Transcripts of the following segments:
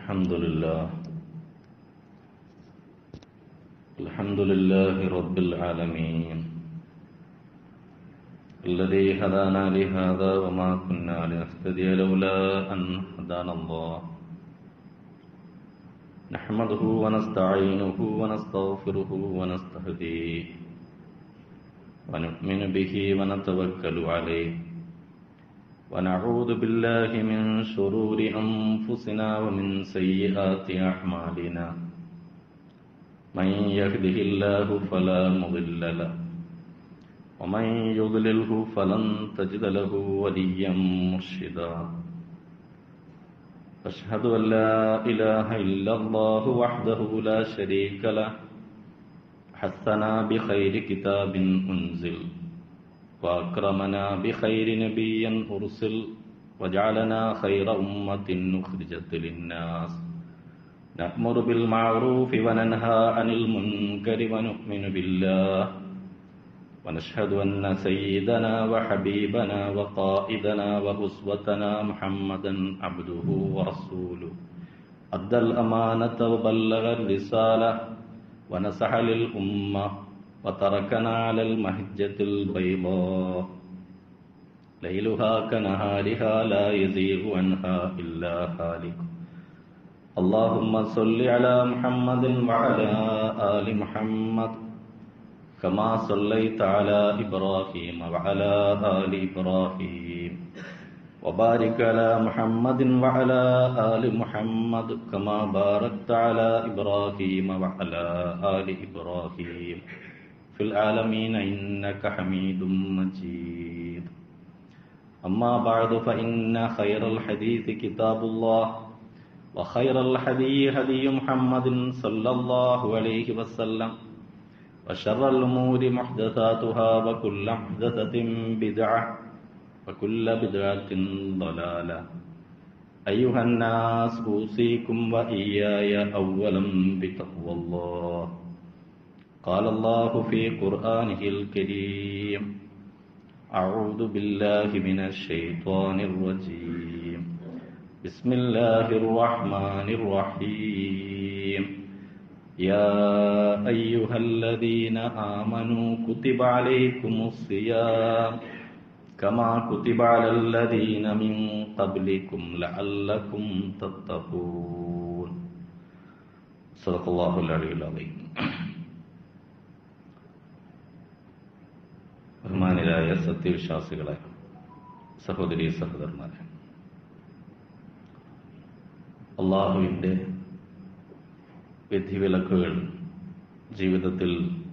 الحمد لله الحمد لله رب العالمين الذي هدانا لهذا وما كنا لنهتدي لولا أن هدانا الله نحمده ونستعينه ونستغفره ونستهديه ونؤمن به ونتوكل عليه ونعوذ بالله من شرور أنفسنا ومن سيئات أعمالنا من يهده الله فلا مضل له ومن يضلله فلن تجد له وليا مرشدا أشهد أن لا إله إلا الله وحده لا شريك له حثنا بخير كتاب أنزل وأكرمنا بخير نبي أرسل وجعلنا خير أمة أخرجت للناس نأمر بالمعروف وننهى عن المنكر ونؤمن بالله ونشهد أن سيدنا وحبيبنا وقائدنا وأسوتنا محمدا عبده ورسوله أدى الأمانة وبلغ الرسالة ونصح للأمة وتركنا على المهجة البيضاء ليلها كنهارها لا يزيغ عنها إلا هالك اللهم صل على محمد وعلى آل محمد كما صليت على إبراهيم وعلى آل إبراهيم وبارك على محمد وعلى آل محمد كما باركت على إبراهيم وعلى آل إبراهيم في العالمين إنك حميد مجيد أما بعد فإن خير الحديث كتاب الله وخير الحديث هدي محمد صلى الله عليه وسلم وشر الأمور محدثاتها وكل محدثة بدعة وكل بدعة ضلالة أيها الناس أوصيكم وإياي أولا بتقوى الله قال الله في قرآنه الكريم أعوذ بالله من الشيطان الرجيم بسم الله الرحمن الرحيم يا أيها الذين آمنوا كتب عليكم الصيام كما كتب على الذين من قبلكم لعلكم تتقون صدق الله العلي العظيم ബഹുമാനിരായ സത്യവിശ്വാസികളെ സഹോദരി സഹോദരന്മാരെ അള്ളാഹുവിൻ്റെ വിധിവിലക്കുകൾ ജീവിതത്തിൽ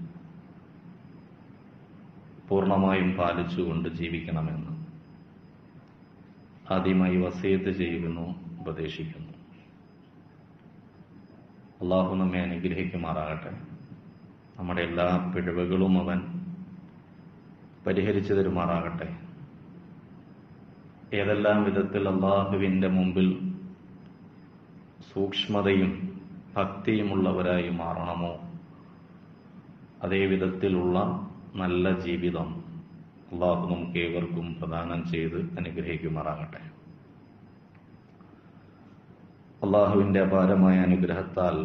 പൂർണ്ണമായും പാലിച്ചുകൊണ്ട് ജീവിക്കണമെന്ന് ആദ്യമായി വസീത്ത് ചെയ്യുന്നു ഉപദേശിക്കുന്നു അള്ളാഹു നമ്മെ അനുഗ്രഹിക്കുമാറാകട്ടെ നമ്മുടെ എല്ലാ പിഴവുകളും അവൻ പരിഹരിച്ചു തരുമാറാകട്ടെ ഏതെല്ലാം വിധത്തിൽ അള്ളാഹുവിൻ്റെ മുമ്പിൽ സൂക്ഷ്മതയും ഭക്തിയുമുള്ളവരായി മാറണമോ അതേ വിധത്തിലുള്ള നല്ല ജീവിതം അള്ളാഹു നമുക്ക് ഏവർക്കും പ്രദാനം ചെയ്ത് അനുഗ്രഹിക്കുമാറാകട്ടെ അള്ളാഹുവിന്റെ അപാരമായ അനുഗ്രഹത്താൽ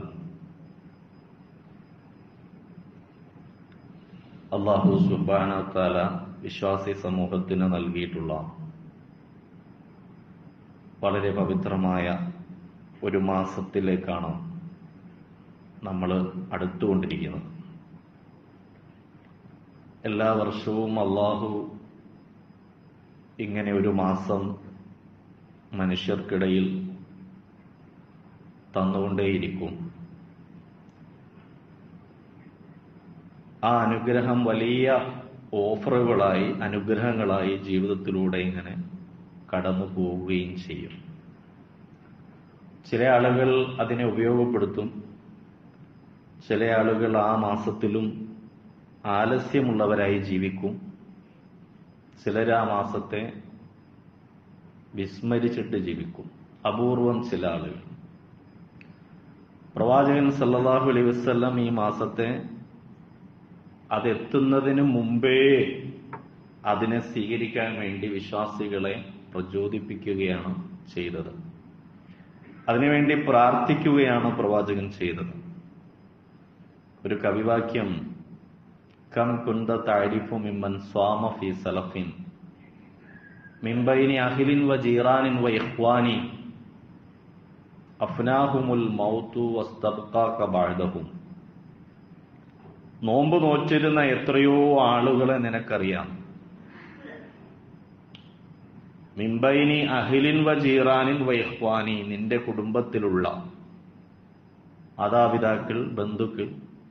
അള്ളാഹു സുബാനത്താല വിശ്വാസി സമൂഹത്തിന് നൽകിയിട്ടുള്ള വളരെ പവിത്രമായ ഒരു മാസത്തിലേക്കാണ് നമ്മൾ അടുത്തുകൊണ്ടിരിക്കുന്നത് എല്ലാ വർഷവും അള്ളാഹു ഇങ്ങനെ ഒരു മാസം മനുഷ്യർക്കിടയിൽ തന്നുകൊണ്ടേയിരിക്കും ആ അനുഗ്രഹം വലിയ ഓഫറുകളായി അനുഗ്രഹങ്ങളായി ജീവിതത്തിലൂടെ ഇങ്ങനെ കടന്നു പോവുകയും ചെയ്യും ചില ആളുകൾ അതിനെ ഉപയോഗപ്പെടുത്തും ചില ആളുകൾ ആ മാസത്തിലും ആലസ്യമുള്ളവരായി ജീവിക്കും ചിലർ ആ മാസത്തെ വിസ്മരിച്ചിട്ട് ജീവിക്കും അപൂർവം ചില ആളുകൾ പ്രവാചകൻ സല്ലല്ലാഹു അലൈഹി വസല്ലം ഈ മാസത്തെ അതെത്തുന്നതിന് മുമ്പേ അതിനെ സ്വീകരിക്കാൻ വേണ്ടി വിശ്വാസികളെ പ്രചോദിപ്പിക്കുകയാണ് ചെയ്തത് അതിനുവേണ്ടി പ്രാർത്ഥിക്കുകയാണ് പ്രവാചകൻ ചെയ്തത് ഒരു കവിവാക്യം കം കുന്ത താരിഫു മിമ്മൻ സ്വാമ ഫി സലഫിൻ മിംബൈനി അഹിലിൻ വ ജീറാനിൻ വ ഇഖ്വാനി അഫ്നാഹുമുൽ മൗത്തു വസ്തബ്ഖാക ബഅദഹും നോമ്പ് നോറ്റിരുന്ന എത്രയോ ആളുകളെ നിനക്കറിയാം മിംബൈനി അഹിലിൻ വ ജീറാനിൻ വ ഇഖ്വാനി നിന്റെ കുടുംബത്തിലുള്ള മാതാപിതാക്കൾ ബന്ധുക്കൾ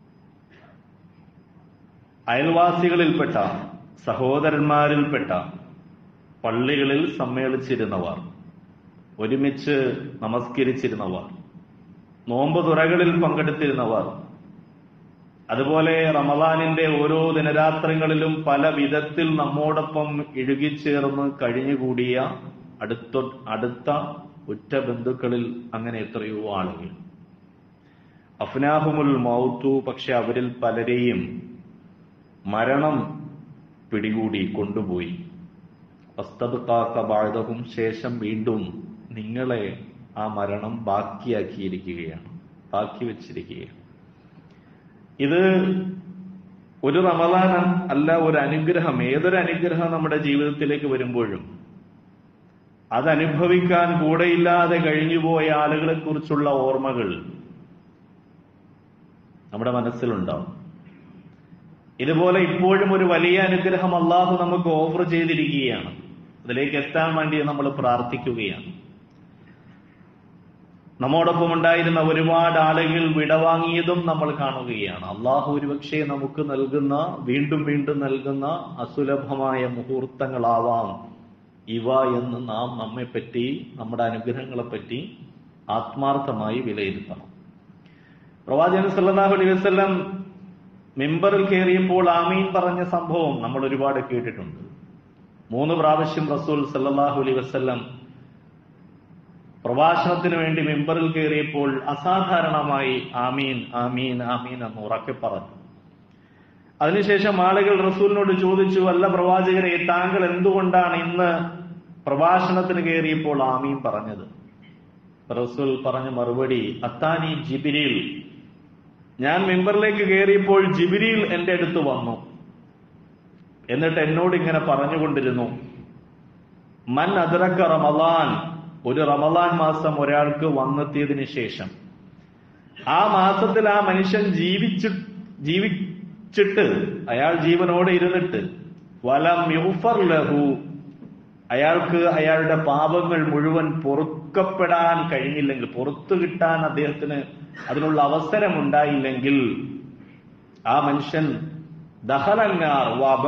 അയൽവാസികളിൽപ്പെട്ട സഹോദരന്മാരിൽപ്പെട്ട പള്ളികളിൽ സമ്മേളിച്ചിരുന്നവർ ഒരുമിച്ച് നമസ്കരിച്ചിരുന്നവർ നോമ്പ് തുറകളിൽ പങ്കെടുത്തിരുന്നവർ അതുപോലെ റമദാനിന്റെ ഓരോ ദിനരാത്രങ്ങളിലും പല വിധത്തിൽ നമ്മോടൊപ്പം ഇഴുകിച്ചേർന്ന് കഴിഞ്ഞുകൂടിയ അടുത്ത അടുത്ത ഉറ്റ ബന്ധുക്കളിൽ അങ്ങനെ എത്രയോ ആളുകൾ അഫ്നാഹുമുൽ മൗത്തു പക്ഷെ അവരിൽ പലരെയും മരണം പിടികൂടി കൊണ്ടുപോയി ബാധവും ശേഷം വീണ്ടും നിങ്ങളെ ആ മരണം ബാക്കിയാക്കിയിരിക്കുകയാണ് ബാക്കി വെച്ചിരിക്കുകയാണ് ഇത് ഒരു റമദാൻ അല്ല ഒരു അനുഗ്രഹം ഏതൊരു അനുഗ്രഹം നമ്മുടെ ജീവിതത്തിലേക്ക് വരുമ്പോഴും അതനുഭവിക്കാൻ കൂടെയില്ലാതെ കഴിഞ്ഞുപോയ ആളുകളെ കുറിച്ചുള്ള ഓർമ്മകൾ നമ്മുടെ മനസ്സിലുണ്ടാവും ഇതുപോലെ ഇപ്പോഴും ഒരു വലിയ അനുഗ്രഹം അള്ളാഹു നമുക്ക് ഓഫർ ചെയ്തിരിക്കുകയാണ് അതിലേക്ക് എത്താൻ വേണ്ടി നമ്മൾ പ്രാർത്ഥിക്കുകയാണ് നമ്മോടൊപ്പം ഉണ്ടായിരുന്ന ഒരുപാട് ആളുകൾ വിടവാങ്ങിയതും നമ്മൾ കാണുകയാണ് അള്ളാഹു ഒരുപക്ഷെ നമുക്ക് നൽകുന്ന വീണ്ടും വീണ്ടും നൽകുന്ന അസുലഭമായ മുഹൂർത്തങ്ങളാവാം ഇവ എന്ന് നാം നമ്മെപ്പറ്റി നമ്മുടെ അനുഗ്രഹങ്ങളെ പറ്റി ആത്മാർത്ഥമായി വിലയിരുത്തണം പ്രവാചകൻ സല്ലല്ലാഹു അലൈഹി വസല്ലം മെമ്പറിൽ കയറിയപ്പോൾ ആമീൻ പറഞ്ഞ സംഭവം നമ്മൾ ഒരുപാട് കേട്ടിട്ടുണ്ട് മൂന്ന് പ്രാവശ്യം റസൂൽ സല്ലല്ലാഹു അലൈഹി വസല്ലം പ്രഭാഷണത്തിന് വേണ്ടി മെമ്പറിൽ കയറിയപ്പോൾ അസാധാരണമായി ആമീൻ ആമീൻ ആമീൻ എന്ന് ഉറക്കെ പറഞ്ഞു അതിനുശേഷം ആളുകൾ റസൂലിനോട് ചോദിച്ചു അല്ല പ്രവാചകരെ താങ്കൾ എന്തുകൊണ്ടാണ് ഇന്ന് പ്രഭാഷണത്തിന് കയറിയപ്പോൾ ആമീൻ പറഞ്ഞത് റസൂൽ പറഞ്ഞ മറുപടി അത്താനി ജിബിരിൽ ഞാൻ മെമ്പറിലേക്ക് കയറിയപ്പോൾ ജിബിരിൽ എന്റെ അടുത്ത് വന്നു എന്നിട്ട് എന്നോട് ഇങ്ങനെ പറഞ്ഞുകൊണ്ടിരുന്നു മൻ അതിറക്ക റമലാൻ ഒരു റമലാൻ മാസം ഒരാൾക്ക് വന്നെത്തിയതിനു ശേഷം ആ മാസത്തിൽ ആ മനുഷ്യൻ ജീവിച്ചു ജീവിച്ചിട്ട് അയാൾ ജീവനോടെ ഇരുന്നിട്ട് വലം യുഫർ ലഹു അയാൾക്ക് അയാളുടെ പാപങ്ങൾ മുഴുവൻ പൊറുക്കപ്പെടാൻ കഴിഞ്ഞില്ലെങ്കിൽ പുറത്തു കിട്ടാൻ അദ്ദേഹത്തിന് അതിനുള്ള അവസരം ഉണ്ടായില്ലെങ്കിൽ ആ മനുഷ്യൻ ദഹലന്നാർ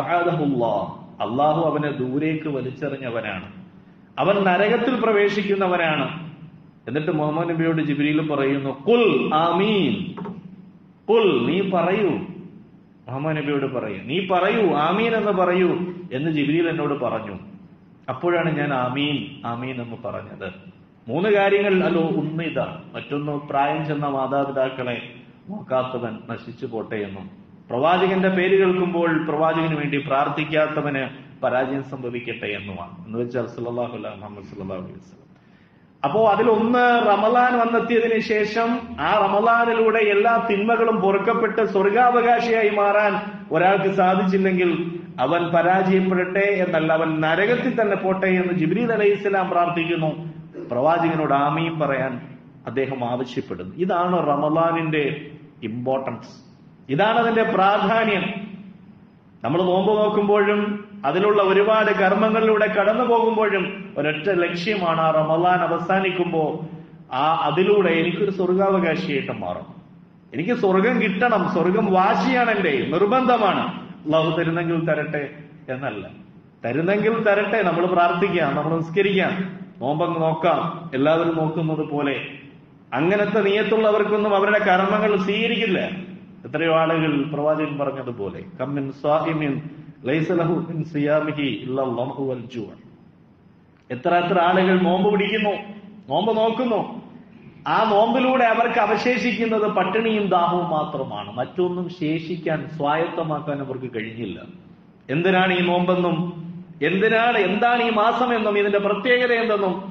അള്ളാഹു അവനെ ദൂരേക്ക് വലിച്ചെറിഞ്ഞവനാണ് അവൻ നരകത്തിൽ പ്രവേശിക്കുന്നവനാണ് എന്നിട്ട് മുഹമ്മദ് നബിയോട് ജിബിരിയിൽ പറയുന്നു കുൽ ആമീൻ കുൽ നീ പറയൂ മുഹമ്മദ് നബിയോട് പറയൂ നീ പറയൂ ആമീൻ എന്ന് പറയൂ എന്ന് ജിബിരിയിൽ എന്നോട് പറഞ്ഞു അപ്പോഴാണ് ഞാൻ ആമീൻ ആമീൻ എന്ന് പറഞ്ഞത് മൂന്ന് കാര്യങ്ങൾ അല്ലോ ഉന്നിത മറ്റൊന്ന് പ്രായം ചെന്ന മാതാപിതാക്കളെ നോക്കാത്തവൻ നശിച്ചു പോട്ടെ എന്നും പ്രവാചകന്റെ പേര് കേൾക്കുമ്പോൾ പ്രവാചകന് വേണ്ടി പ്രാർത്ഥിക്കാത്തവന് പരാജയം സംഭവിക്കട്ടെ എന്നുമാണ് എന്ന് വെച്ചാൽ സല്ലല്ലാഹു അലൈഹി മുഹമ്മദ് സല്ലല്ലാഹു അലൈഹി വസല്ലം അപ്പോ അതിലൊന്ന് റമലാൻ വന്നെത്തിയതിനു ശേഷം ആ റമലാനിലൂടെ എല്ലാ തിന്മകളും പൊറുക്കപ്പെട്ട് സ്വർഗാവകാശിയായി മാറാൻ ഒരാൾക്ക് സാധിച്ചില്ലെങ്കിൽ അവൻ പരാജയപ്പെടട്ടെ എന്നല്ല അവൻ നരകത്തിൽ തന്നെ പോട്ടെ എന്ന് ജിബ്രീൽ അലൈഹി ഇസ്ലാം പ്രാർത്ഥിക്കുന്നു പ്രവാചകനോട് ആമീൻ പറയാൻ അദ്ദേഹം ആവശ്യപ്പെടുന്നു ഇതാണ് റമലാനിന്റെ ഇമ്പോർട്ടൻസ് ഇതാണ് അതിന്റെ പ്രാധാന്യം നമ്മൾ നോമ്പ് നോക്കുമ്പോഴും അതിലുള്ള ഒരുപാട് കർമ്മങ്ങളിലൂടെ കടന്നു പോകുമ്പോഴും ഒരൊറ്റ ലക്ഷ്യമാണ് ആ റമലാൻ അവസാനിക്കുമ്പോൾ ആ അതിലൂടെ എനിക്കൊരു സ്വർഗാവകാശിയായിട്ട് മാറും എനിക്ക് സ്വർഗം കിട്ടണം സ്വർഗം വാശിയാണ് എന്റെ നിർബന്ധമാണ് അള്ളാഹു തരുന്നെങ്കിൽ തരട്ടെ എന്നല്ല തരുന്നെങ്കിൽ തരട്ടെ നമ്മൾ പ്രാർത്ഥിക്കാം നമ്മൾ നിസ്കരിക്കാം നോമ്പങ്ങ് നോക്കാം എല്ലാവരും നോക്കുന്നത് പോലെ അങ്ങനത്തെ നീയത്തുള്ളവർക്കൊന്നും അവരുടെ കർമ്മങ്ങൾ സ്വീകരിക്കില്ല എത്രയോ ആളുകൾ പ്രവാചകൻ പറഞ്ഞതുപോലെ കമ്മിൻ സ്വാഹിമിൻ ലൈസലഹു മിൻ സിയാമിഹി ഇല്ലല്ലാഹു വൽ ജുഅ എത്ര എത്ര ആളുകൾ നോമ്പ് പിടിക്കുന്നു നോമ്പ് നോക്കുന്നു ആ നോമ്പിലൂടെ അവർക്ക് അവശേഷിക്കുന്നത് പട്ടിണിയും ദാഹവും മാത്രമാണ് മറ്റൊന്നും ശേഷിക്കാൻ സ്വായത്തമാക്കാൻ അവർക്ക് കഴിഞ്ഞില്ല എന്തിനാണ് ഈ നോമ്പെന്നും എന്തിനാണ് എന്താണ് ഈ മാസം എന്നും ഇതിന്റെ പ്രത്യേകത എന്തെന്നും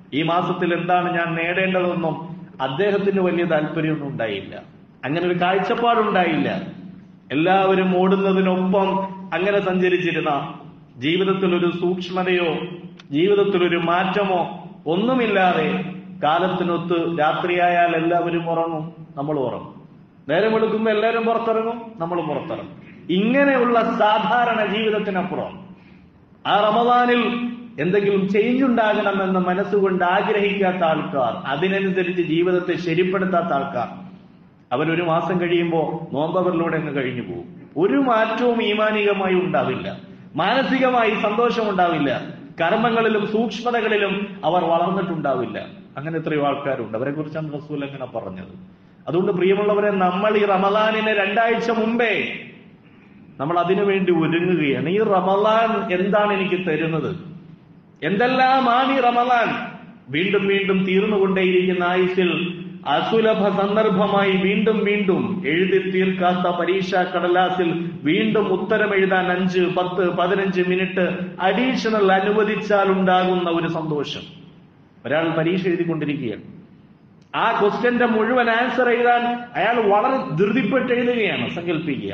ഈ മാസത്തിൽ എന്താണ് ഞാൻ നേടേണ്ടതെന്നും അദ്ദേഹത്തിന് വലിയ താല്പര്യമൊന്നും ഉണ്ടായില്ല അങ്ങനെ ഒരു കാഴ്ചപ്പാടുണ്ടായില്ല എല്ലാവരും ഓടുന്നതിനൊപ്പം അങ്ങനെ സഞ്ചരിച്ചിരുന്ന ജീവിതത്തിൽ ഒരു സൂക്ഷ്മതയോ ജീവിതത്തിൽ ഒരു മാറ്റമോ ഒന്നുമില്ലാതെ കാലത്തിനൊത്ത് രാത്രിയായാൽ എല്ലാവരും ഉറങ്ങും നമ്മൾ ഉറങ്ങും നേരം വെളുക്കുമ്പോൾ എല്ലാവരും പുറത്തിറങ്ങും നമ്മൾ പുറത്തിറങ്ങും ഇങ്ങനെയുള്ള സാധാരണ ജീവിതത്തിനപ്പുറം ആ റമദാനിൽ എന്തെങ്കിലും ചേഞ്ച് ഉണ്ടാകണമെന്ന് മനസ്സുകൊണ്ട് ആഗ്രഹിക്കാത്ത ആൾക്കാർ അതിനനുസരിച്ച് ജീവിതത്തെ ശരിപ്പെടുത്താത്ത ആൾക്കാർ അവരൊരു മാസം കഴിയുമ്പോൾ നോമ്പവരിലൂടെ അങ്ങ് കഴിഞ്ഞു പോകും ഒരു മാറ്റവും ഈമാനികമായി ഉണ്ടാവില്ല മാനസികമായി സന്തോഷം ഉണ്ടാവില്ല കർമ്മങ്ങളിലും സൂക്ഷ്മതകളിലും അവർ വളർന്നിട്ടുണ്ടാവില്ല അങ്ങനെ എത്രയോ ആൾക്കാരുണ്ട് അവരെ കുറിച്ചാണ് റസൂൽ അങ്ങനെ പറഞ്ഞത് അതുകൊണ്ട് പ്രിയമുള്ളവരെ നമ്മൾ ഈ റമദാനിന് രണ്ടാഴ്ച മുമ്പേ നമ്മൾ അതിനുവേണ്ടി ഒരുങ്ങുകയാണ് ഈ റമദാൻ എന്താണ് എനിക്ക് തരുന്നത് എന്തെല്ലാമാണ് ഈ റമദാൻ വീണ്ടും വീണ്ടും തീർന്നുകൊണ്ടേയിരിക്കുന്ന ആയുസിൽ അസുലഭ സന്ദർഭമായി വീണ്ടും വീണ്ടും എഴുതി തീർക്കാത്ത പരീക്ഷാ കടലാസിൽ വീണ്ടും ഉത്തരം എഴുതാൻ അഞ്ച് പത്ത് പതിനഞ്ച് മിനിറ്റ് അഡീഷണൽ അനുവദിച്ചാൽ ഉണ്ടാകുന്ന ഒരു സന്തോഷം ഒരാൾ പരീക്ഷ എഴുതിക്കൊണ്ടിരിക്കുകയാണ് ആ ക്വസ്റ്റ്യന്റെ മുഴുവൻ ആൻസർ എഴുതാൻ അയാൾ വളരെ ധൃതിപ്പെട്ട് എഴുതുകയാണ് സങ്കല്പിക്കുക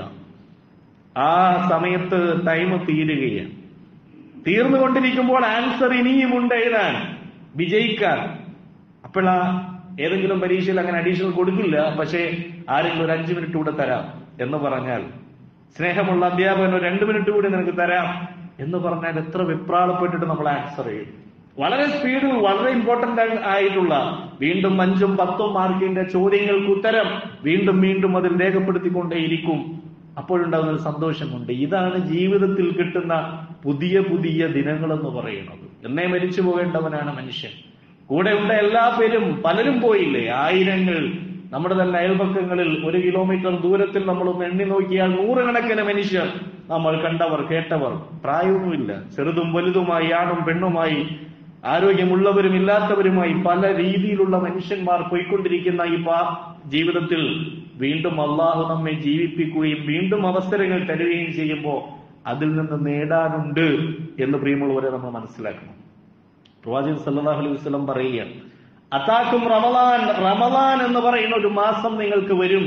ആ സമയത്ത് ടൈം തീരുകയാണ് തീർന്നുകൊണ്ടിരിക്കുമ്പോൾ ആൻസർ ഇനിയുമുണ്ട് എഴുതാൻ വിജയിക്കാൻ അപ്പോഴാ ഏതെങ്കിലും പരീക്ഷയിൽ അങ്ങനെ അഡീഷണൽ കൊടുക്കില്ല പക്ഷേ ആരെങ്കിലും ഒരു അഞ്ചു മിനിറ്റ് കൂടെ തരാം എന്ന് പറഞ്ഞാൽ സ്നേഹമുള്ള അധ്യാപകൻ ഒരു രണ്ട് മിനിറ്റ് കൂടി നിനക്ക് തരാം എന്ന് പറഞ്ഞാൽ എത്ര വെപ്രാളപ്പെട്ടിട്ട് നമ്മൾ ആൻസർ ചെയ്യും വളരെ സ്പീഡിൽ വളരെ ഇമ്പോർട്ടന്റ് ആയിട്ടുള്ള വീണ്ടും അഞ്ചും പത്തും മാർക്കിന്റെ ചോദ്യങ്ങൾക്ക് ഉത്തരം വീണ്ടും വീണ്ടും അതിൽ രേഖപ്പെടുത്തിക്കൊണ്ടേയിരിക്കും അപ്പോഴുണ്ടാകുന്ന ഒരു സന്തോഷമുണ്ട് ഇതാണ് ജീവിതത്തിൽ കിട്ടുന്ന പുതിയ പുതിയ ദിനങ്ങൾ എന്ന് പറയുന്നത് എന്നേ മരിച്ചു പോകേണ്ടവനാണ് മനുഷ്യൻ കൂടെ ഉണ്ട എല്ലാ പേരും പലരും പോയില്ലേ ആയിരങ്ങൾ നമ്മുടെ തന്നെ അയൽപക്കങ്ങളിൽ ഒരു കിലോമീറ്റർ ദൂരത്തിൽ നമ്മൾ ഒന്ന് എണ്ണി നോക്കിയാൽ നൂറുകണക്കിന് മനുഷ്യർ നമ്മൾ കണ്ടവർ കേട്ടവർ പ്രായമൊന്നുമില്ല ചെറുതും വലുതുമായി ആണും പെണ്ണുമായി ആരോഗ്യമുള്ളവരും ഇല്ലാത്തവരുമായി പല രീതിയിലുള്ള മനുഷ്യന്മാർ പോയിക്കൊണ്ടിരിക്കുന്ന ഈ പാ ജീവിതത്തിൽ വീണ്ടും അള്ളാഹു നമ്മെ ജീവിപ്പിക്കുകയും വീണ്ടും അവസരങ്ങൾ തരുകയും ചെയ്യുമ്പോൾ അതിൽ നിന്ന് നേടാനുണ്ട് എന്ന് പ്രിയമുള്ളവരെ നമ്മൾ മനസ്സിലാക്കണം പ്രവാചകൻ സല്ലല്ലാഹു അലൈഹി വസല്ലം പറയുകയാണ് അതാക്കും റമദാൻ റമദാൻ എന്ന് പറയുന്ന ഒരു മാസം നിങ്ങൾക്ക് വരും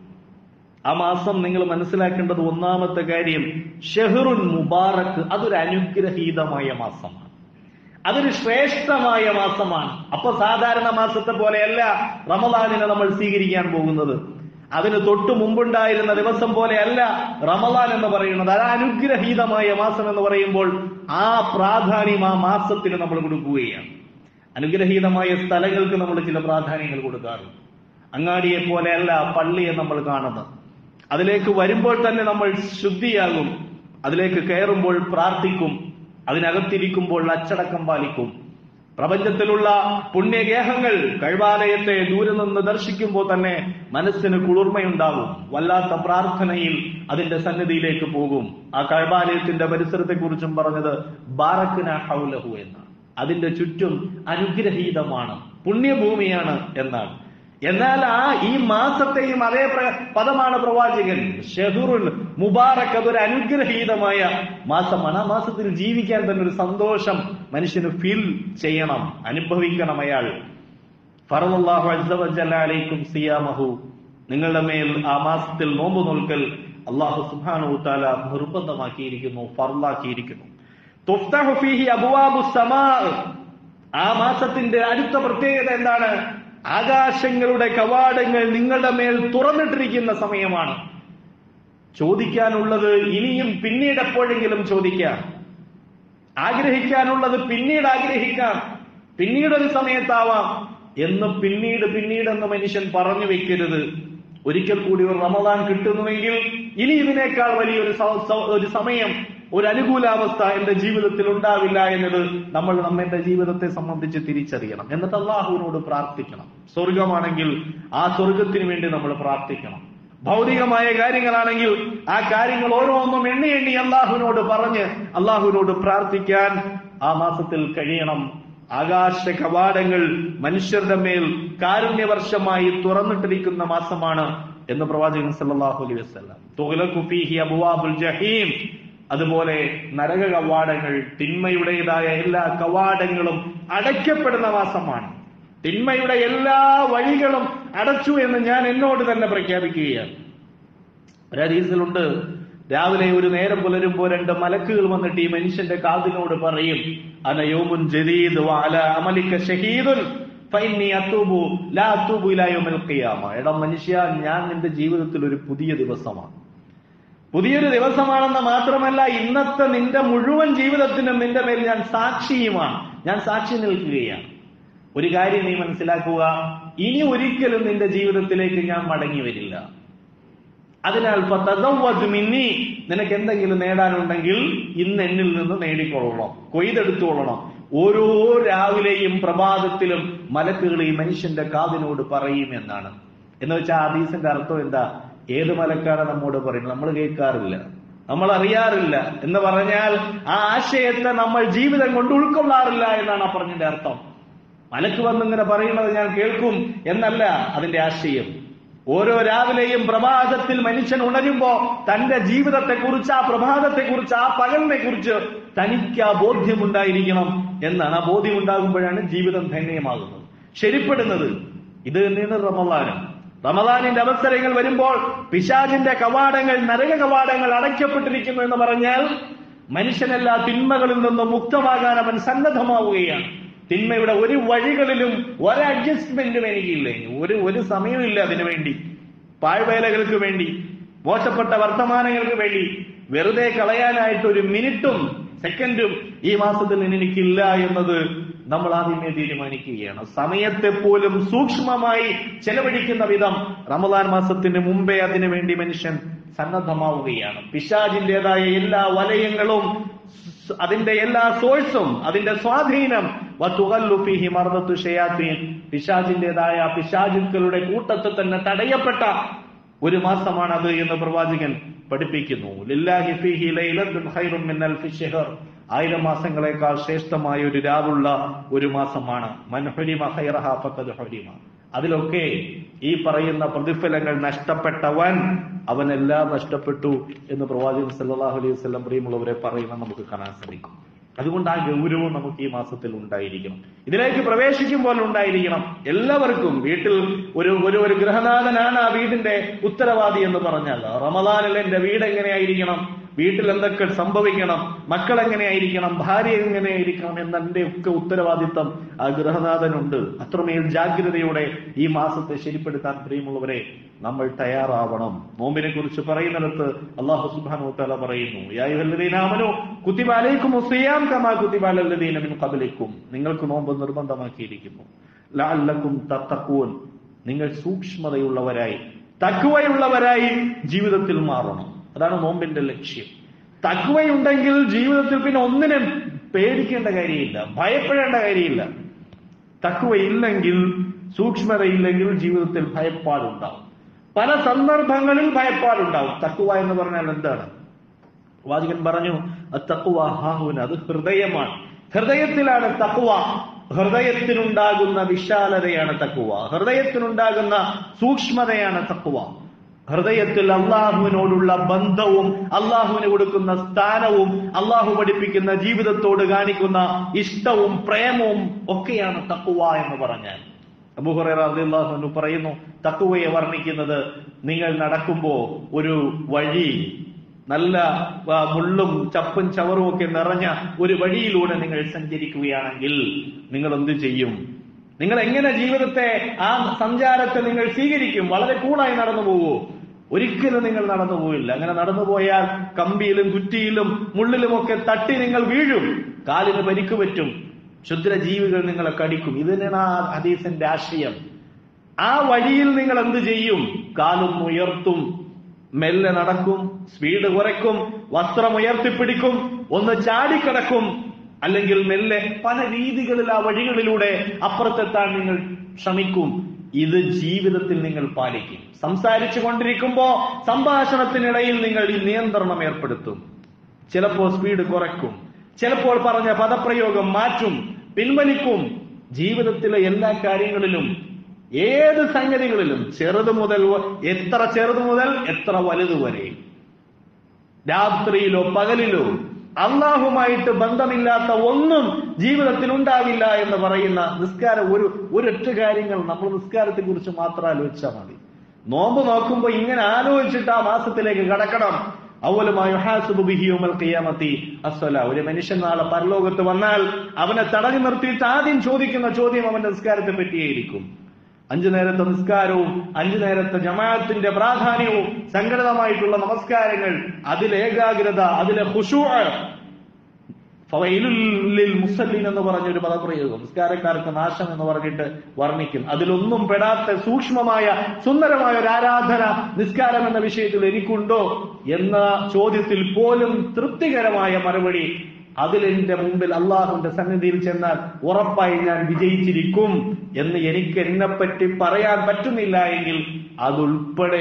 ആ മാസം നിങ്ങൾ മനസ്സിലാക്കേണ്ടത് ഒന്നാമത്തെ കാര്യം ഷെഹറുൻ മുബാറക്ക് അതൊരു അനുഗ്രഹീതമായ മാസമാണ് അതൊരു ശ്രേഷ്ഠമായ മാസമാണ് അപ്പൊ സാധാരണ മാസത്തെ പോലെയല്ല റമദാനിനെ നമ്മൾ സ്വീകരിക്കാൻ പോകുന്നത് അതിന് തൊട്ടു മുമ്പുണ്ടായിരുന്ന ദിവസം പോലെയല്ല റമദാൻ എന്ന് പറയുന്നത് അത് അനുഗ്രഹീതമായ മാസം എന്ന് പറയുമ്പോൾ ആ പ്രാധാന്യം ആ മാസത്തിന് നമ്മൾ കൊടുക്കുകയാണ് അനുഗ്രഹീതമായ സ്ഥലങ്ങൾക്ക് നമ്മൾ ചില പ്രാധാന്യങ്ങൾ കൊടുക്കാറുണ്ട് അങ്ങാടിയെ പോലെയല്ല പള്ളിയെ നമ്മൾ കാണുന്നത് അതിലേക്ക് വരുമ്പോൾ തന്നെ നമ്മൾ ശുദ്ധിയാകും അതിലേക്ക് കയറുമ്പോൾ പ്രാർത്ഥിക്കും അതിനകത്തിരിക്കുമ്പോൾ അച്ചടക്കം പാലിക്കും പ്രപഞ്ചത്തിലുള്ള പുണ്യഗേഹങ്ങൾ കഴിവാലയത്തെ ദൂരെ നിന്ന് ദർശിക്കുമ്പോൾ തന്നെ മനസ്സിന് കുളിർമയുണ്ടാകും വല്ലാത്ത പ്രാർത്ഥനയിൽ അതിന്റെ സന്നിധിയിലേക്ക് പോകും ആ കഴിവാലയത്തിന്റെ പരിസരത്തെ കുറിച്ചും പറഞ്ഞത് ബാറക്കിന ഹൗലഹു എന്നാണ് അതിന്റെ ചുറ്റും അനുഗ്രഹീതമാണ് പുണ്യഭൂമിയാണ് എന്നാണ് എന്നാൽ ആ ഈ മാസത്തെയും അതേ പ്ര- പദമാണ് പ്രവാചകൻ ഷെഹുറുൽ മുബാറക് അതൊരു അനുഗ്രഹീതമായ മാസമാണ് ആ മാസത്തിൽ ജീവിക്കാൻ തന്നെ ഒരു സന്തോഷം മനുഷ്യന് ഫീൽ ചെയ്യണം അനുഭവിക്കണം അയാൾ ഫറദല്ലാഹു അസ്സ വജല്ല അലൈക്കും സിയാമഹു നിങ്ങളുടെ മേൽ ആ മാസത്തിൽ നോമ്പ് നോൽക്കൽ അള്ളാഹു സുബ്ഹാനഹു തആല നിർബന്ധമാക്കിയിരിക്കുന്നു ഫർലാക്കിയിരിക്കുന്നു തുഫ്തഹു ഫീഹി അബ്വാബു സമാ ആ മാസത്തിന്റെ അടുത്ത പ്രത്യേകത എന്താണ് ആകാശങ്ങളുടെ കവാടങ്ങൾ നിങ്ങളുടെ മേൽ തുറന്നിട്ടിരിക്കുന്ന സമയമാണ് ചോദിക്കാനുള്ളത് ഇനിയും പിന്നീട് എപ്പോഴെങ്കിലും ചോദിക്കാം ആഗ്രഹിക്കാനുള്ളത് പിന്നീട് ആഗ്രഹിക്കാം പിന്നീടൊരു സമയത്താവാം എന്ന് പിന്നീട് പിന്നീട് എന്ന് മനുഷ്യൻ പറഞ്ഞു വെക്കരുത് ഒരിക്കൽ കൂടി ഒരു റമദാൻ കിട്ടുന്നുവെങ്കിൽ ഇനി ഇതിനേക്കാൾ വലിയൊരു സ- സ- ഒരു സമയം ഒരു അനുകൂലാവസ്ഥ എന്റെ ജീവിതത്തിൽ ഉണ്ടാവില്ല എന്നത് നമ്മൾ നമ്മന്റെ ജീവിതത്തെ സംബന്ധിച്ച് തിരിച്ചറിയണം എന്നിട്ട് അള്ളാഹുവിനോട് പ്രാർത്ഥിക്കണം സ്വർഗമാണെങ്കിൽ ആ സ്വർഗത്തിന് വേണ്ടി നമ്മൾ പ്രാർത്ഥിക്കണം ഭൗതികമായ കാര്യങ്ങളാണെങ്കിൽ ആ കാര്യങ്ങൾ ഓരോന്നും എണ്ണി എണ്ണി അള്ളാഹുവിനോട് പറഞ്ഞ് അള്ളാഹുവിനോട് പ്രാർത്ഥിക്കാൻ ആ മാസത്തിൽ കഴിയണം ആകാശ കവാടങ്ങൾ മനുഷ്യരുടെ മേൽ കാരുണ്യവർഷമായി തുറന്നിട്ടിരിക്കുന്ന മാസമാണ് എന്ന് പ്രവാചകൻ സല്ലല്ലാഹു അലൈഹി വസല്ലം തുഗ്ലഖു ഫീഹി അബ്വാബുൽ ജഹീം അതുപോലെ നരക കവാടങ്ങൾ തിന്മയുടേതായ എല്ലാ കവാടങ്ങളും അടയ്ക്കപ്പെടുന്ന മാസമാണ് തിന്മയുടെ എല്ലാ വഴികളും അടച്ചു എന്ന് ഞാൻ എന്നോട് തന്നെ പ്രഖ്യാപിക്കുകയാണ് ഒരു ഹദീസിലുണ്ട് രാവിലെ ഒരു നേരം പുലരുമ്പോ രണ്ട് മലക്കുകൾ വന്നിട്ട് ഈ മനുഷ്യന്റെ കാതിനോട് പറയും അനയോമുൻ ജദീദ് വഅല അമലിക ഷഹീദുൻ ഫഇന്നി അത്തൂബു ലാ അത്തൂബു ഇലാ യൗമിൽ ഖിയാമ എടാ മനുഷ്യ ഞാൻ നിന്റെ ജീവിതത്തിൽ ഒരു പുതിയ ദിവസമാണ് പുതിയൊരു ദിവസമാണെന്ന് മാത്രമല്ല ഇന്നത്തെ നിന്റെ മുഴുവൻ ജീവിതത്തിനും നിന്റെ മേൽ ഞാൻ സാക്ഷിയുമാണ് ഞാൻ സാക്ഷി നിൽക്കുകയാണ് ഒരു കാര്യം നീ മനസ്സിലാക്കുക ഇനി ഒരിക്കലും നിന്റെ ജീവിതത്തിലേക്ക് ഞാൻ മടങ്ങി വരില്ല അതിനാൽ ഫതസവ്വജ് മിന്നി നിനക്ക് എന്തെങ്കിലും നേടാനുണ്ടെങ്കിൽ ഇന്ന് എന്നിൽ നിന്ന് നേടിക്കൊള്ളണം കൊയ്തെടുത്തോളണം ഓരോ രാവിലെയും പ്രഭാതത്തിലും മലക്കുകൾ ഈ മനുഷ്യന്റെ കാതിനോട് പറയും എന്നാണ് എന്ന് വെച്ചാൽ ഹദീസിന്റെ അർത്ഥം എന്താ ഏത് മലക്കാണ് നമ്മോട് പറയുന്നത് നമ്മൾ കേൾക്കാറില്ല നമ്മൾ അറിയാറില്ല എന്ന് പറഞ്ഞാൽ ആ ആശയത്തെ നമ്മൾ ജീവിതം കൊണ്ട് ഉൾക്കൊള്ളാറില്ല എന്നാണ് ആ പറഞ്ഞതിന്റെ അർത്ഥം മലക്ക് വന്നിങ്ങനെ പറയുന്നത് ഞാൻ കേൾക്കും എന്നല്ല അതിന്റെ ആശയം ഓരോ രാവിലെയും പ്രഭാതത്തിൽ മനുഷ്യൻ ഉണരുമ്പോ തന്റെ ജീവിതത്തെ കുറിച്ച് ആ പ്രഭാതത്തെ കുറിച്ച് ആ പകലിനെ കുറിച്ച് തനിക്ക് ആ ബോധ്യമുണ്ടായിരിക്കണം എന്നാണ് ആ ബോധ്യം ഉണ്ടാകുമ്പോഴാണ് ജീവിതം ധന്യമാകുന്നത് ശരിപ്പെടുന്നത് ഇത് തന്നെയാണ് റമദാനം റമദാനിന്റെ അവസരങ്ങൾ വരുമ്പോൾ പിശാചിന്റെ കവാടങ്ങൾ നരക കവാടങ്ങൾ അടയ്ക്കപ്പെട്ടിരിക്കുന്നു എന്ന് പറഞ്ഞാൽ മനുഷ്യനെല്ലാ തിന്മകളിൽ നിന്നും മുക്തമാകാൻ അവൻ സന്നദ്ധമാവുകയാണ് തിന്മയുടെ ഒരു വഴികളിലും ഒരു അഡ്ജസ്റ്റ്മെന്റും എനിക്കില്ല ഇനി. ഒരു ഒരു സമയമില്ല അതിനു വേണ്ടി പാഴ്വേലകൾക്ക് വേണ്ടി മോശപ്പെട്ട വർത്തമാനങ്ങൾക്ക് വേണ്ടി വെറുതെ കളയാനായിട്ട് ഒരു മിനിറ്റും സെക്കൻഡും ഈ മാസത്തിൽ ഇനി എനിക്കില്ല എന്നത് നമ്മൾ ആദ്യമേ തീരുമാനിക്കുകയാണ് സമയത്തെ പോലും സൂക്ഷ്മമായി ചെലവഴിക്കുന്ന വിധം റമദാൻ മാസത്തിന് മുമ്പേ അതിനു വേണ്ടി മനുഷ്യൻ സന്നദ്ധമാവുകയാണ് പിശാജിന്റേതായ എല്ലാ വലയങ്ങളും സ് അതിന്റെ എല്ലാ സോഴ്സും അതിന്റെ സ്വാധീനം വതുഗല്ലു ഫീഹി മർദത്തു ഷയാത്തീൻ പിശാജിന്റേതായ പിശാചുക്കളുടെ കൂട്ടത്തിൽ തന്നെ തടയപ്പെട്ട ഒരു മാസമാണത് എന്ന് പ്രവാചകൻ പഠിപ്പിക്കുന്നു ലില്ലാഹി ഫീഹി ലൈലത്തുൻ ഖൈറും മിൻ അൽഫി ശഹർ ആയിരം മാസങ്ങളെക്കാൾ ശ്രേഷ്ഠമായ ഒരു രാവുള്ള ഒരു മാസമാണ് മൻ ഹുരിമ ഖൈറഹ ഫഖദ് ഹുരിമ അതിലൊക്കെ ഈ പറയുന്ന പ്രതിഫലങ്ങൾ നഷ്ടപ്പെട്ടവൻ അവനെല്ലാം നഷ്ടപ്പെട്ടു എന്ന് പ്രവാചകൻ സല്ലല്ലാഹു അലൈഹി വസല്ലം പ്രിയമുള്ളവരെ പറയുന്ന നമുക്ക് കാണാൻ സാധിക്കും അതുകൊണ്ട് ആ ഗൗരവം നമുക്ക് ഈ മാസത്തിൽ ഉണ്ടായിരിക്കണം ഇതിലേക്ക് പ്രവേശിക്കുമ്പോൾ ഉണ്ടായിരിക്കണം എല്ലാവർക്കും വീട്ടിൽ ഒരു ഒരു ഒരു ഗൃഹനാഥനാണ് ആ വീടിന്റെ ഉത്തരവാദി എന്ന് പറഞ്ഞാൽ റമദാനിൽ എന്റെ വീട് എങ്ങനെയായിരിക്കണം വീട്ടിൽ എന്തൊക്കെ സംഭവിക്കണം മക്കൾ എങ്ങനെയായിരിക്കണം ഭാര്യ എങ്ങനെയായിരിക്കണം എന്നതിന്റെ ഒക്കെ ഉത്തരവാദിത്തം ആ ഗൃഹനാഥനുണ്ട് അത്രമേൽ ജാഗ്രതയോടെ ഈ മാസത്തെ ശരിപ്പെടുത്താൻ പ്രിയമുള്ളവരെ നമ്മൾ തയ്യാറാവണം നോമ്പിനെ കുറിച്ച് പറയുന്നിടത്ത് അള്ളാഹു സുബ്ഹാനഹു തആല പറയുന്നു യാ അയ്യുഹല്ലദീനാമനു കുതിബ അലൈക്കും സിയാം കമാ കുതിബ അലല്ലദീന മിൻ ഖബ്ലിക്കും നിങ്ങൾക്ക് നോമ്പ് നിർബന്ധമാക്കിയിരിക്കുന്നു ലഅല്ലക്കും തത്തഖൂൻ നിങ്ങൾ സൂക്ഷ്മതയുള്ളവരായി തക്വയുള്ളവരായി ജീവിതത്തിൽ മാറണം അതാണ് നോമ്പിന്റെ ലക്ഷ്യം തക്വയുണ്ടെങ്കിൽ ജീവിതത്തിൽ പിന്നെ ഒന്നിനും പേടിക്കേണ്ട കാര്യമില്ല ഭയപ്പെടേണ്ട കാര്യമില്ല തക്വയില്ലെങ്കിൽ സൂക്ഷ്മതയില്ലെങ്കിൽ ജീവിതത്തിൽ ഭയപ്പാടുണ്ടാവും പല സന്ദർഭങ്ങളിൽ ഭയപ്പാടുണ്ടാവും തക്കുവ എന്ന് പറഞ്ഞാൽ എന്താണ് വാചകൻ പറഞ്ഞു തക്കുവ ഹാഹുൻ അത് ഹൃദയമാണ് ഹൃദയത്തിലാണ് തക്കുവ ഹൃദയത്തിനുണ്ടാകുന്ന വിശാലതയാണ് തക്കുവ ഹൃദയത്തിനുണ്ടാകുന്ന സൂക്ഷ്മതയാണ് തക്കുവ ഹൃദയത്തിൽ അള്ളാഹുവിനോടുള്ള ബന്ധവും അള്ളാഹുവിന് കൊടുക്കുന്ന സ്ഥാനവും അള്ളാഹു പഠിപ്പിക്കുന്ന ജീവിതത്തോട് കാണിക്കുന്ന ഇഷ്ടവും പ്രേമവും ഒക്കെയാണ് തക്കുവ എന്ന് പറഞ്ഞാൽ അബുഹുറു പറയുന്നു തക്കുവയെ വർണ്ണിക്കുന്നത് നിങ്ങൾ നടക്കുമ്പോ ഒരു വഴി നല്ല ആ, മുള്ളും ചപ്പും ചവറും ഒക്കെ നിറഞ്ഞ ഒരു വഴിയിലൂടെ നിങ്ങൾ സഞ്ചരിക്കുകയാണെങ്കിൽ നിങ്ങൾ എന്ത് ചെയ്യും നിങ്ങൾ എങ്ങനെ ജീവിതത്തെ ആ സഞ്ചാരത്തെ നിങ്ങൾ സ്വീകരിക്കും വളരെ കൂളായി നടന്നു പോകൂ ഒരിക്കലും നിങ്ങൾ നടന്നു പോയില്ല അങ്ങനെ നടന്നു പോയാൽ കമ്പിയിലും കുറ്റിയിലും മുള്ളിലുമൊക്കെ തട്ടി നിങ്ങൾ വീഴും കാലിന് പരിക്ക് പറ്റും ക്ഷുദ്ര ജീവികൾ നിങ്ങളെ കടിക്കും ഇത് തന്നെയാണ് ആ ഹദീസിന്റെ ആശയം ആ വഴിയിൽ നിങ്ങൾ എന്ത് ചെയ്യും കാലും ഉയർത്തും മെല്ലെ നടക്കും സ്പീഡ് കുറയ്ക്കും വസ്ത്രം ഉയർത്തിപ്പിടിക്കും ഒന്ന് ചാടിക്കിടക്കും അല്ലെങ്കിൽ മെല്ലെ പല രീതികളിൽ ആ വഴികളിലൂടെ അപ്പുറത്തെത്താൻ നിങ്ങൾ ശ്രമിക്കും ഇത് ജീവിതത്തിൽ നിങ്ങൾ പാലിക്കും സംസാരിച്ചു കൊണ്ടിരിക്കുമ്പോ സംഭാഷണത്തിനിടയിൽ നിങ്ങൾ ഈ നിയന്ത്രണം ഏർപ്പെടുത്തും ചിലപ്പോൾ സ്പീഡ് കുറയ്ക്കും ചിലപ്പോൾ പറഞ്ഞ പദപ്രയോഗം മാറ്റും പിൻവലിക്കും ജീവിതത്തിലെ എല്ലാ കാര്യങ്ങളിലും ഏത് സംഗതികളിലും ചെറുത് മുതൽ വ- എത്ര ചെറുത് മുതൽ എത്ര വലുത് വരെ രാത്രിയിലോ പകലിലോ അള്ളാഹുമായിട്ട് ബന്ധമില്ലാത്ത ഒന്നും ജീവിതത്തിൽ ഉണ്ടാവില്ല എന്ന് പറയുന്ന നിസ്കാരം ഒരു ഒരൊറ്റ കാര്യങ്ങൾ നമ്മൾ നിസ്കാരത്തെ കുറിച്ച് മാത്രം ആലോചിച്ചാൽ മതി നോമ്പ് നോക്കുമ്പോ ഇങ്ങനെ ആലോചിച്ചിട്ട് ആ മാസത്തിലേക്ക് കടക്കണം അവലുമായി അസ്വല ഒരു മനുഷ്യൻ നാളെ പരലോകത്ത് വന്നാൽ അവനെ തടഞ്ഞു നിർത്തിയിട്ട് ആദ്യം ചോദിക്കുന്ന ചോദ്യം അവന്റെ നിസ്കാരത്തെ പറ്റിയായിരിക്കും അഞ്ചു നേരത്തെ നിസ്കാരവും അഞ്ചു നേരത്തെ ജമാഅത്തിന്റെ പ്രാധാന്യവും സംഘടിതമായിട്ടുള്ള നമസ്കാരങ്ങൾ അതിലെ ഏകാഗ്രത അതിലെ ഖുശൂ ഫവൈലുല്ലിൽ മുസല്ലിൻ എന്ന് പറഞ്ഞൊരു പദപ്രയോഗം നിസ്കാരക്കാർക്ക് നാശം എന്ന് പറഞ്ഞിട്ട് വർണ്ണിക്കും അതിലൊന്നും പെടാത്ത സൂക്ഷ്മമായ സുന്ദരമായ ഒരു ആരാധന നിസ്കാരം എന്ന വിഷയത്തിൽ എനിക്കുണ്ടോ എന്ന ചോദ്യത്തിൽ പോലും തൃപ്തികരമായ മറുപടി അതിലെന്റെ മുമ്പിൽ അള്ളാഹുന്റെ സന്നിധിയിൽ ചെന്നാൽ ഉറപ്പായി ഞാൻ വിജയിച്ചിരിക്കും എന്ന് എനിക്ക് എന്നെപ്പറ്റി പറയാൻ പറ്റുന്നില്ല എങ്കിൽ അതുൾപ്പെടെ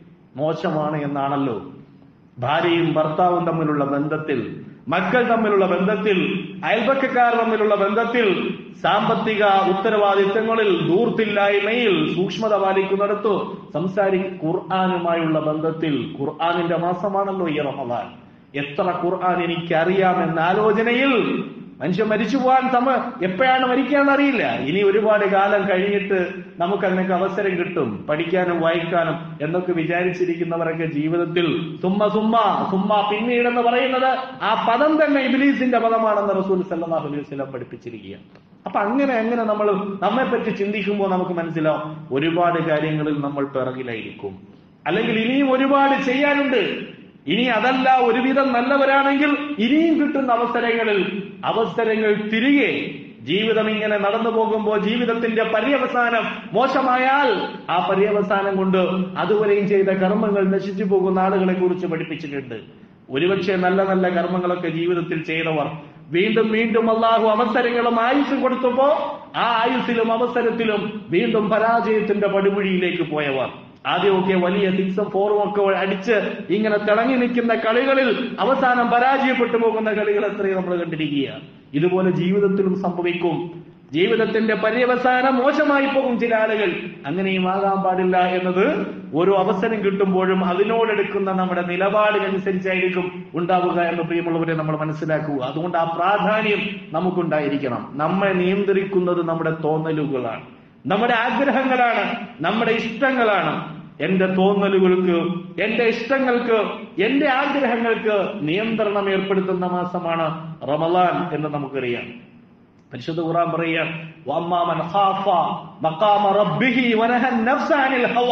മോശമാണ് എന്നാണല്ലോ ഭാര്യയും ഭർത്താവും തമ്മിലുള്ള ബന്ധത്തിൽ മക്കൾ തമ്മിലുള്ള ബന്ധത്തിൽ അയൽപക്കക്കാർ തമ്മിലുള്ള ബന്ധത്തിൽ സാമ്പത്തിക ഉത്തരവാദിത്തങ്ങളിൽ ദൂർത്തില്ലായ്മയിൽ സൂക്ഷ്മത പാലിക്കുന്നിടത്തു സംസാരി ഖുർആാനുമായുള്ള ബന്ധത്തിൽ ഖുർആാനിന്റെ മാസമാണല്ലോ ഈ റമദാൻ എത്ര ഖുർആൻ എനിക്ക് അറിയാമെന്ന ആലോചനയിൽ മനുഷ്യൻ മരിച്ചു പോകാൻ സമ എപ്പോഴാണ് മരിക്കാന്ന് അറിയില്ല ഇനി ഒരുപാട് കാലം കഴിഞ്ഞിട്ട് നമുക്ക് അതിനൊക്കെ അവസരം കിട്ടും പഠിക്കാനും വായിക്കാനും എന്നൊക്കെ വിചാരിച്ചിരിക്കുന്നവരൊക്കെ ജീവിതത്തിൽ സുമ്മ സുമ്മ സുമ്മ പിന്നീടെന്ന് പറയുന്നത് ആ പദം തന്നെ ഇബിലീസിന്റെ പദമാണെന്ന് റസൂൽ സല്ലാഹു അലൈഹി വസ്ലം പഠിപ്പിച്ചിരിക്കുക അപ്പൊ അങ്ങനെ അങ്ങനെ നമ്മൾ നമ്മെ പറ്റി ചിന്തിക്കുമ്പോൾ നമുക്ക് മനസ്സിലാവും ഒരുപാട് കാര്യങ്ങളിൽ നമ്മൾ പിറകിലായിരിക്കും അല്ലെങ്കിൽ ഇനിയും ഒരുപാട് ചെയ്യാനുണ്ട് ഇനി അതല്ല ഒരുവിധം നല്ലവരാണെങ്കിൽ ഇനിയും കിട്ടുന്ന അവസരങ്ങളിൽ അവസരങ്ങൾ തിരികെ ജീവിതം ഇങ്ങനെ നടന്നു പോകുമ്പോൾ ജീവിതത്തിന്റെ പര്യവസാനം മോശമായാൽ ആ പര്യവസാനം കൊണ്ട് അതുവരെയും ചെയ്ത കർമ്മങ്ങൾ നശിച്ചു പോകുന്ന ആളുകളെ കുറിച്ച് പഠിപ്പിച്ചിട്ടുണ്ട് ഒരുപക്ഷെ നല്ല നല്ല കർമ്മങ്ങളൊക്കെ ജീവിതത്തിൽ ചെയ്തവർ വീണ്ടും വീണ്ടും അള്ളാഹു അവസരങ്ങളും ആയുസ്സും കൊടുത്തപ്പോ ആ ആയുസ്സിലും അവസരത്തിലും വീണ്ടും പരാജയത്തിന്റെ പടുകുഴിയിലേക്ക് പോയവർ ആദ്യമൊക്കെ വലിയ സിക്സും ഫോറും ഒക്കെ അടിച്ച് ഇങ്ങനെ തിളങ്ങി നിൽക്കുന്ന കളികളിൽ അവസാനം പരാജയപ്പെട്ടു പോകുന്ന കളികൾ എത്രയും നമ്മൾ കണ്ടിരിക്കുകയാണ് ഇതുപോലെ ജീവിതത്തിലും സംഭവിക്കും ജീവിതത്തിന്റെ പര്യവസാനം മോശമായി പോകും ചില ആളുകൾ അങ്ങനെയും ആകാൻ പാടില്ല എന്നത് ഓരോ അവസരം കിട്ടുമ്പോഴും അതിനോടെടുക്കുന്ന നമ്മുടെ നിലപാടിനനുസരിച്ചായിരിക്കും ഉണ്ടാവുക എന്ന് പ്രിയമുള്ളവരെ നമ്മൾ മനസ്സിലാക്കുക അതുകൊണ്ട് ആ പ്രാധാന്യം നമുക്കുണ്ടായിരിക്കണം നമ്മെ നിയന്ത്രിക്കുന്നത് നമ്മുടെ തോന്നലുകളാണ് നമ്മുടെ ആഗ്രഹങ്ങളാണ് നമ്മുടെ ഇഷ്ടങ്ങളാണ് എന്റെ തോന്നലുകൾക്ക് എന്റെ ഇഷ്ടങ്ങൾക്ക് എന്റെ ആഗ്രഹങ്ങൾക്ക് നിയന്ത്രണം ഏർപ്പെടുത്തുന്ന മാസമാണ് റമലാൻ എന്ന് നമുക്കറിയാം പരിശുദ്ധ ഖുർആൻ പറയാം വമ്മാമൻ ഖാഫ മഖാമ റബ്ബിഹി വനഹൻ നഫ്സ അനിൽ ഹവ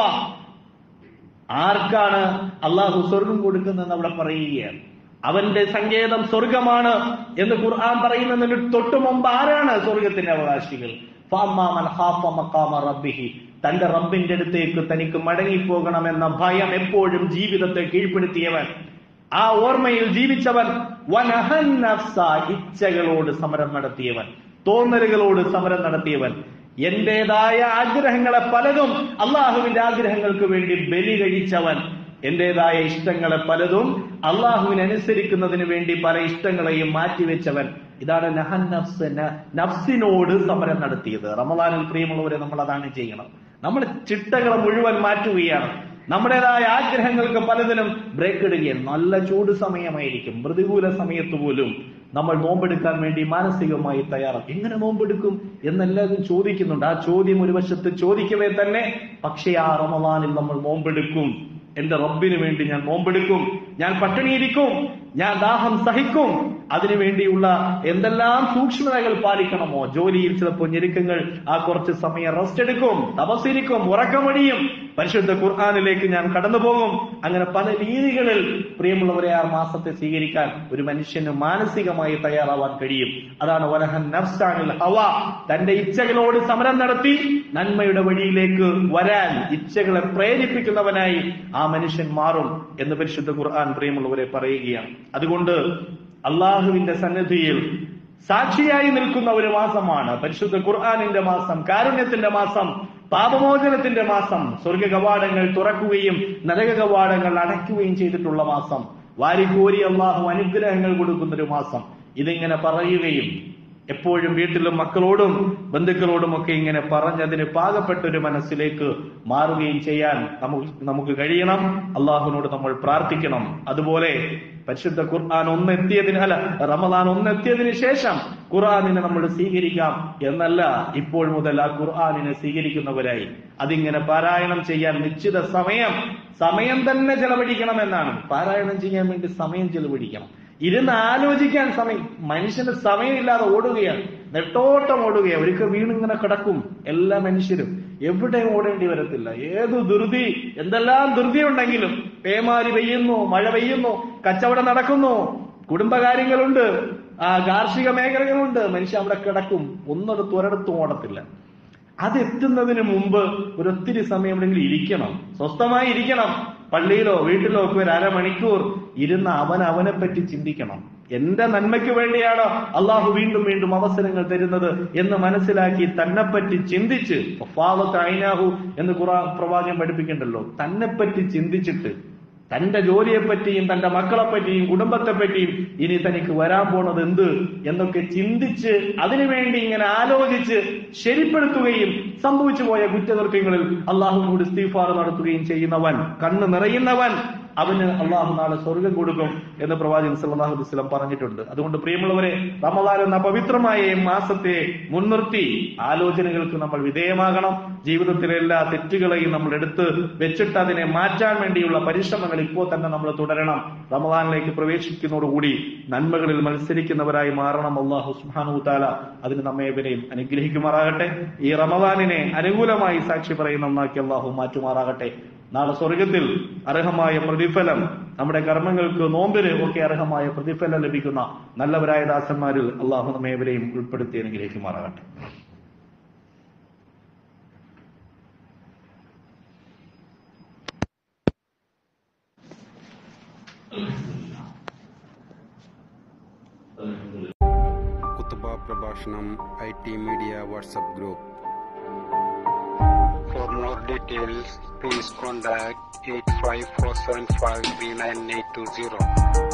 ആർക്കാണ് അള്ളാഹു സ്വർഗം കൊടുക്കുന്നതെന്ന് അവിടെ പറയുകയാണ് അവന്റെ സങ്കേതം സ്വർഗമാണ് എന്ന് ഖുർആൻ പറയുന്നതിന് തൊട്ടു മുമ്പ് ആരാണ് സ്വർഗത്തിന്റെ അവകാശികൾ ഫാമാമൻ ഖാഫ മഖാമ റബ്ബിഹി തന്റെ റബ്ബിന്റെ അടുത്തേക്ക് തനിക്ക് മടങ്ങിപ്പോകണമെന്ന ഭയം എപ്പോഴും ജീവിതത്തെ കീഴ്പ്പെടുത്തിയവൻ ആ ഓർമ്മയിൽ ജീവിച്ചവൻ വനഹൻ നഫ്സ ഇച്ഛകളോട് സമരം നടത്തിയവൻ തോന്നലുകളോട് സമരം നടത്തിയവൻ എന്റേതായ ആഗ്രഹങ്ങളെ പലതും അള്ളാഹുവിന്റെ ആഗ്രഹങ്ങൾക്ക് വേണ്ടി ബലി കഴിച്ചവൻ എന്റേതായ ഇഷ്ടങ്ങളെ പലതും അള്ളാഹുവിനനുസരിക്കുന്നതിന് വേണ്ടി പല ഇഷ്ടങ്ങളെയും മാറ്റിവെച്ചവൻ ഇതാണ് നഹൻ നഫ്സ് നഫ്സിനോട് സമരം നടത്തിയത് റമദാനിൽ പ്രിയമുള്ളവരെ നമ്മൾ അതാണ് ചെയ്യണം നമ്മൾ ചിട്ടകളെ മുഴുവൻ മാറ്റുകയാണ് നമ്മുടേതായ ആഗ്രഹങ്ങൾക്ക് പലതിനും ബ്രേക്ക് ഇടുകയാണ് നല്ല ചൂട് സമയമായിരിക്കും പ്രതികൂല സമയത്ത് പോലും നമ്മൾ നോമ്പെടുക്കാൻ വേണ്ടി മാനസികമായി തയ്യാറാക്കും എങ്ങനെ നോമ്പെടുക്കും എന്നെല്ലാവരും ചോദിക്കുന്നുണ്ട് ആ ചോദ്യം ഒരു വശത്ത് ചോദിക്കവേ തന്നെ പക്ഷേ ആ റമദാനിൽ നമ്മൾ നോമ്പെടുക്കും എന്റെ റബ്ബിന് വേണ്ടി ഞാൻ നോമ്പെടുക്കും ഞാൻ പട്ടിണിയിരിക്കും ഞാൻ ദാഹം സഹിക്കും അതിനു വേണ്ടിയുള്ള എന്തെല്ലാം സൂക്ഷ്മതകൾ പാലിക്കണമോ ജോലിയിൽ ചിലപ്പോൾ ഞെരുക്കങ്ങൾ ആ കുറച്ച് സമയം റെസ്റ്റ് എടുക്കും തപസ്സിരിക്കും ഉറക്കമടിയും പരിശുദ്ധ ഖുർആാനിലേക്ക് ഞാൻ കടന്നു പോകും അങ്ങനെ പല രീതികളിൽ പ്രിയമുള്ളവരെ ആ മാസത്തെ സ്വീകരിക്കാൻ ഒരു മനുഷ്യന് മാനസികമായി തയ്യാറാവാൻ കഴിയും അതാണ് വലഹൻ നഫ്സാനിൽ ഹവ തന്റെ ഇച്ഛകളോട് സമരം നടത്തി നന്മയുടെ വഴിയിലേക്ക് വരാൻ ഇച്ഛകളെ പ്രേരിപ്പിക്കുന്നവനായി ആ മനുഷ്യൻ മാറും എന്ന് പരിശുദ്ധ ഖുർആൻ പ്രിയമുള്ളവരെ പറയുകയാണ് അതുകൊണ്ട് അള്ളാഹുവിന്റെ സന്നിധിയിൽ സാക്ഷിയായി നിൽക്കുന്ന ഒരു മാസമാണ് പരിശുദ്ധ ഖുർആാനിന്റെ മാസം കാരുണ്യത്തിന്റെ മാസം പാപമോചനത്തിന്റെ മാസം സ്വർഗ കവാടങ്ങൾ തുറക്കുകയും നരക കവാടങ്ങൾ അടയ്ക്കുകയും ചെയ്തിട്ടുള്ള മാസം വാരിക്കോരി അള്ളാഹു അനുഗ്രഹങ്ങൾ കൊടുക്കുന്ന ഒരു മാസം ഇതിങ്ങനെ പറയുകയും എപ്പോഴും വീട്ടിലും മക്കളോടും ബന്ധുക്കളോടും ഒക്കെ ഇങ്ങനെ പറഞ്ഞതിന് പാകപ്പെട്ട ഒരു മനസ്സിലേക്ക് മാറുകയും ചെയ്യാൻ നമുക്ക് നമുക്ക് കഴിയണം അള്ളാഹുവിനോട് നമ്മൾ പ്രാർത്ഥിക്കണം അതുപോലെ പരിശുദ്ധ ഖുർആൻ ഒന്നെത്തിയതിന് അല്ല റമദാൻ ഒന്നെത്തിയതിനു ശേഷം ഖുർആാനിനെ നമ്മൾ സ്വീകരിക്കാം എന്നല്ല ഇപ്പോൾ മുതൽ ആ ഖുർആാനിനെ സ്വീകരിക്കുന്നവരായി അതിങ്ങനെ പാരായണം ചെയ്യാൻ നിശ്ചിത സമയം സമയം തന്നെ ചെലവഴിക്കണം എന്നാണ് പാരായണം ചെയ്യാൻ വേണ്ടി സമയം ചെലവഴിക്കണം ഇരുന്ന് ആലോചിക്കാൻ സമയം മനുഷ്യന് സമയമില്ലാതെ ഓടുകയാണ് നെട്ടോട്ടം ഓടുകയാണ് ഒരിക്കൽ വീണിങ്ങനെ കിടക്കും എല്ലാ മനുഷ്യരും എവിടെ ഓടേണ്ടി വരത്തില്ല ഏത് ധൃതി എന്തെല്ലാം ധൃതി ഉണ്ടെങ്കിലും പേമാരി പെയ്യുന്നു മഴ പെയ്യുന്നു കച്ചവടം നടക്കുന്നു കുടുംബകാര്യങ്ങളുണ്ട് ആ കാർഷിക മേഖലകളുണ്ട് മനുഷ്യൻ അവിടെ കിടക്കും ഒന്നത് ഒരിടത്തും ഓടത്തില്ല അതെത്തുന്നതിന് മുമ്പ് ഒരു ഒത്തിരി സമയം എവിടെയെങ്കിലും ഇരിക്കണം സ്വസ്ഥമായി ഇരിക്കണം പള്ളിയിലോ വീട്ടിലോ ഒക്കെ ഒരു അരമണിക്കൂർ ഇരുന്ന് അവൻ അവനെ പറ്റി ചിന്തിക്കണം എന്റെ നന്മയ്ക്ക് വേണ്ടിയാണ് അള്ളാഹു വീണ്ടും വീണ്ടും അവസരങ്ങൾ തരുന്നത് എന്ന് മനസ്സിലാക്കി തന്നെപ്പറ്റി ചിന്തിച്ച് ഫാവത്ത് ഐനാഹു എന്ന് ഖുറാ പ്രവാചകം പഠിപ്പിക്കണ്ടല്ലോ തന്നെപ്പറ്റി ചിന്തിച്ചിട്ട് തന്റെ ജോലിയെ പറ്റിയും തന്റെ മക്കളെ പറ്റിയും കുടുംബത്തെ പറ്റിയും ഇനി തനിക്ക് വരാൻ പോണത് എന്ത് എന്നൊക്കെ ചിന്തിച്ച് അതിനുവേണ്ടി ഇങ്ങനെ ആലോചിച്ച് ശരിപ്പെടുത്തുകയും സംഭവിച്ചു പോയ കുറ്റകൃത്യങ്ങളിൽ അള്ളാഹുവിനോട് ഇസ്തീഫാർ നടത്തുകയും ചെയ്യുന്നവൻ കണ്ണ് നിറയുന്നവൻ അവന് അള്ളാഹു നാളെ സ്വർഗം കൊടുക്കും എന്ന് പ്രവാചകൻ സല്ലല്ലാഹു അലൈഹി വസല്ലം പറഞ്ഞിട്ടുണ്ട് അതുകൊണ്ട് പ്രിയമുള്ളവരെ റമദാൻ എന്ന പവിത്രമായ ഈ മാസത്തെ മുൻനിർത്തി ആലോചനകൾക്ക് നമ്മൾ വിധേയമാകണം ജീവിതത്തിലെ എല്ലാ തെറ്റുകളെയും നമ്മൾ എടുത്ത് വെച്ചിട്ട് അതിനെ മാറ്റാൻ വേണ്ടിയുള്ള പരിശ്രമങ്ങൾ ഇപ്പോൾ തന്നെ നമ്മൾ തുടരണം റമദാനിലേക്ക് പ്രവേശിക്കുന്നതോടുകൂടി നന്മകളിൽ മത്സരിക്കുന്നവരായി മാറണം അള്ളാഹു സുബ്ഹാനഹു താല അതിന് നമ്മെ ഇവരെയും അനുഗ്രഹിക്കുമാറാകട്ടെ ഈ റമദാനിനെ അനുകൂലമായി സാക്ഷി പറയുന്ന ഒന്നാക്കി അള്ളാഹു മാറ്റുമാറാകട്ടെ നാളെ സ്വർഗത്തിൽ അർഹമായ പ്രതിഫലം നമ്മുടെ കർമ്മങ്ങൾക്ക് നോമ്പിന് ഒക്കെ അർഹമായ പ്രതിഫലം ലഭിക്കുന്ന നല്ലവരായ ദാസന്മാരിൽ അള്ളാഹു നമ്മേവരെയും ഉൾപ്പെടുത്തി അനുഗ്രഹിക്കുമാറാകട്ടെ കുത്തുബ പ്രഭാഷണം I T media WhatsApp group For more details, please contact 854753980.